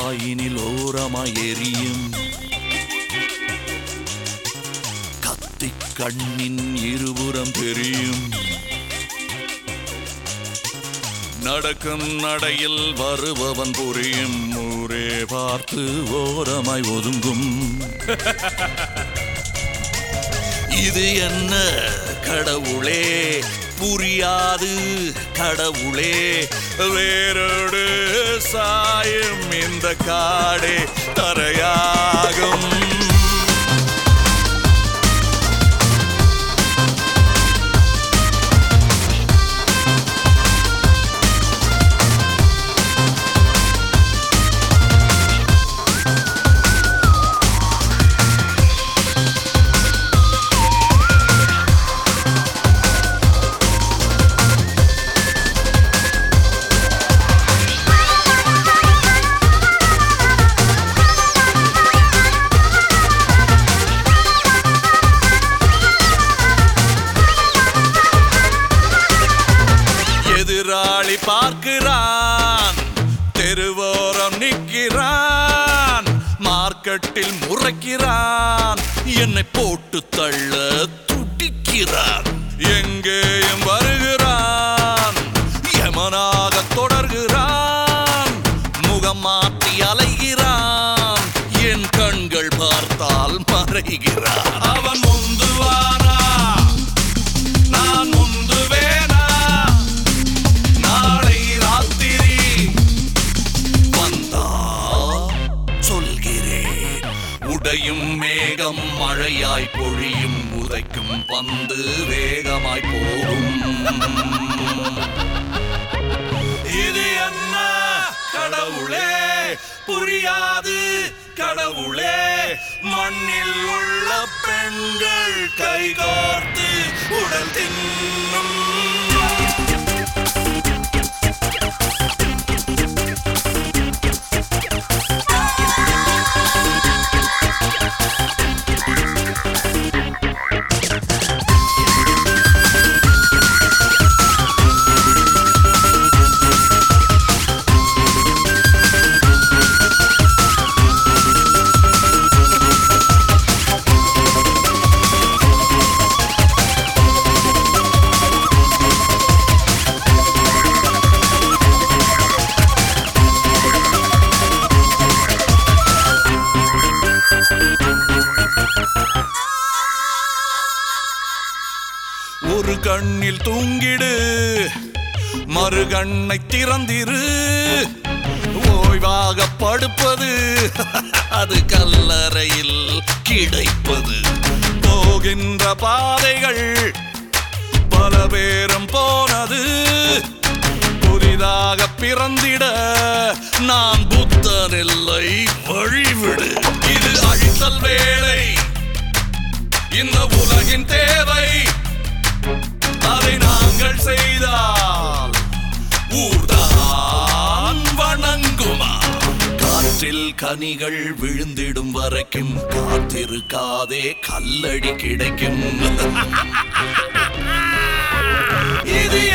வாயினில் ஓரமாய் எரியும் கத்தி கண்ணின் இருபுறம் தெரியும் நடக்கும் நடையில் வருபவன் புரியும் ஊரே பார்த்து ஓரமாய் ஒதுங்கும் இது என்ன கடவுளே புரியாது கடவுளே வேரோடு சாயும் இந்த காடே தரையாகும் எதிராளி பார்க்கிறான் தெருவோரம் நிற்கிறான் மார்க்கெட்டில் முறைக்கிறான் என்னை போட்டு தள்ள துடிக்கிறான் எங்கேயும் வருகிறான் யமனாக தொடர்கிறான் முகம் மாற்றி அலைகிறான் என் கண்கள் பார்த்தால் மறைகிறான் அவன் முந்துவானா நான் முந்துவேனா நாளை ராத்திரி வந்தா சொல்கிறேன் உடையும் மேகம் மழையாய் பொழியும் உதைக்கும் பந்து வேகமாய் போகும் இது என்ன கடவுளே புரியாது கடவுளே மண்ணில் உள்ள பெண்கள் கைகோர்த்து உடல் தின்னும் ஒரு கண்ணில் தூங்கிடு மறு கண்ணை திறந்திரு ஓய்வாக படுப்பது அது கல்லறையில் கிடைப்பது போகின்ற பாதைகள் பல பேரும் போனது புதிதாக பிறந்திட நான் புத்தன் இல்லை வழிவிடு இது அழித்தல் வேலை இந்த உலகின் தேவை அதை நாங்கள் செய்தால் ஊர்தான் வணங்குமா காற்றில் கனிகள் விழுந்திடும் வரைக்கும் காத்திருக்காதே கல்லடி கிடைக்கும் இது